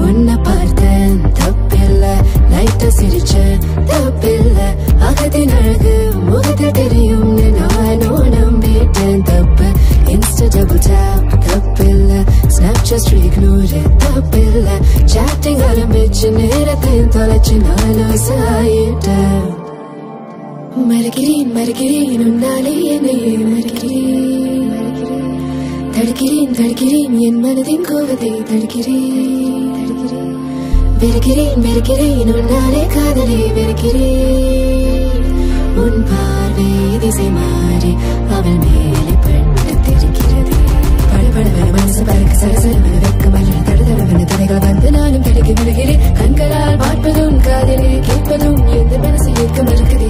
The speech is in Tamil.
உன்னை பார்த்தேன் தப்பில்ல லைட்டா சிரிச்சேன் தப்பில்ல அகத்தின் அழகு முகத்தில் தெரியும் நானும் நம்பிட்டேன் தப்பு இன்ஸ்டா டபுள் டேப் தப்பில்ல ஸ்னாப்சாட் ஸ்ட்ரீக் நூறு தப்பில்ல சாட்டிங் ஆரம்பிச்சு நேரத்தையும் தொலைச்சு நானும் சாயிட்டேன் மறுகிறேன் மறுகிறேன் உன்னாலே என்னையே மறுகிறேன் தடுக்கிறேன் தடுக்கிறேன் என் மனதின் கோவத்தை தடுக்கிறேன் வெறுக்கிறேன் வெறுக்கிறேன் உன்னாலே காதலை வெறுக்கிறேன் உன் பார்வை திசை மாறி அவள் மேலே பெண்ணு தெரிக்கிறது படபடவென மனசு பறக்க சரசரவென வெக்கமல்ல தடுதடவென தடைகள் வந்து நானும் தடுக்கி விடுகிறேன் கண்களால் பார்ப்பதும் காதலே கேட்பதும் எந்த மனசு ஏக்கம் இருக்குது